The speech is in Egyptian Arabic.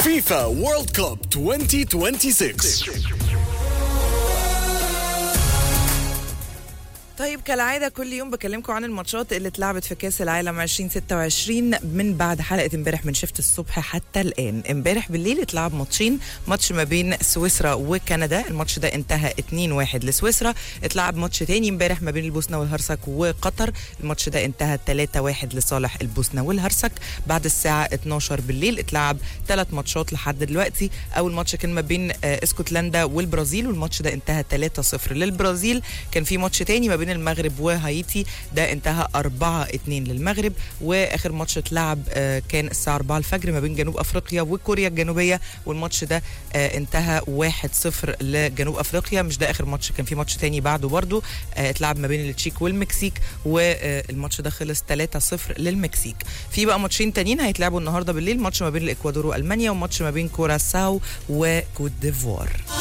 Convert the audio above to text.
فيفا وورلد كوب 2026 طيب كالعادة كل يوم بكلمكم عن الماتشات اللي اتلعبت في كأس العالم 2026 من بعد حلقة امبارح من شفت الصبح حتى الآن امبارح بالليل اتلعب ماتشين ماتش ما بين سويسرا وكندا الماتش ده انتهى 2-1 لسويسرا اتلعب ماتش تاني امبارح ما بين البوسنة والهرسك وقطر الماتش ده انتهى 3-1 لصالح البوسنة والهرسك بعد الساعة 12 بالليل اتلعب ثلاث ماتشات لحد دلوقتي أول ماتش كان ما بين آه، اسكتلندا والبرازيل والماتش ده انتهى 3-0 للبرازيل كان في ماتش تاني ما بين المغرب وهايتي ده انتهى 4-2 للمغرب واخر ماتش اتلعب آه، كان الساعه 4 الفجر ما بين جنوب افريقيا وكوريا الجنوبيه والماتش ده آه، انتهى 1-0 لجنوب افريقيا مش ده اخر ماتش كان في ماتش تاني بعده برضه آه، اتلعب ما بين التشيك والمكسيك والماتش ده خلص 3-0 للمكسيك في بقى ماتشين تانيين هيتلعبوا النهارده بالليل ماتش ما بين الاكوادور والمانيا وماتش ما بين كوراساو وكوت ديفوار